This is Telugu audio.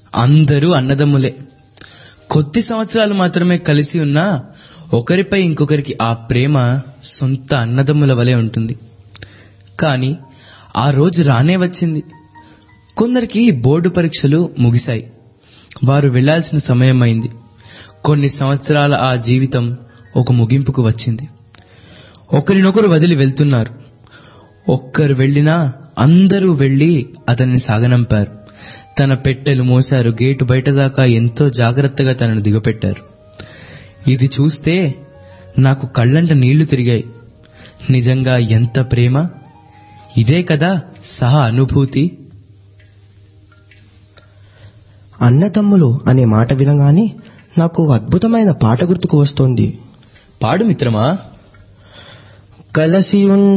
అందరూ అన్నదమ్ములే కొద్ది సంవత్సరాలు మాత్రమే కలిసి ఉన్నా ఒకరిపై ఇంకొకరికి ఆ ప్రేమ సొంత అన్నదమ్ముల వలె ఉంటుంది కానీ ఆ రోజు రానే వచ్చింది కొందరికి బోర్డు పరీక్షలు ముగిశాయి వారు వెళ్లాల్సిన సమయం అయింది కొన్ని సంవత్సరాల ఆ జీవితం ఒక ముగింపుకు వచ్చింది ఒకరినొకరు వదిలి వెళ్తున్నారు ఒక్కరు వెళ్ళినా అందరూ వెళ్లి అతన్ని సాగనంపారు తన పెట్టెలు మోశారు గేటు బయట దాకా ఎంతో జాగ్రత్తగా తనను దిగపెట్టారు ఇది చూస్తే నాకు కళ్ళంట నీళ్లు తిరిగాయి నిజంగా ఎంత ప్రేమ ఇదే కదా సహా అనుభూతి అన్నదమ్ములు అనే మాట వినగానే నాకు అద్భుతమైన పాట గుర్తుకు వస్తోంది పాడు మిత్రమా కలసి ఉండ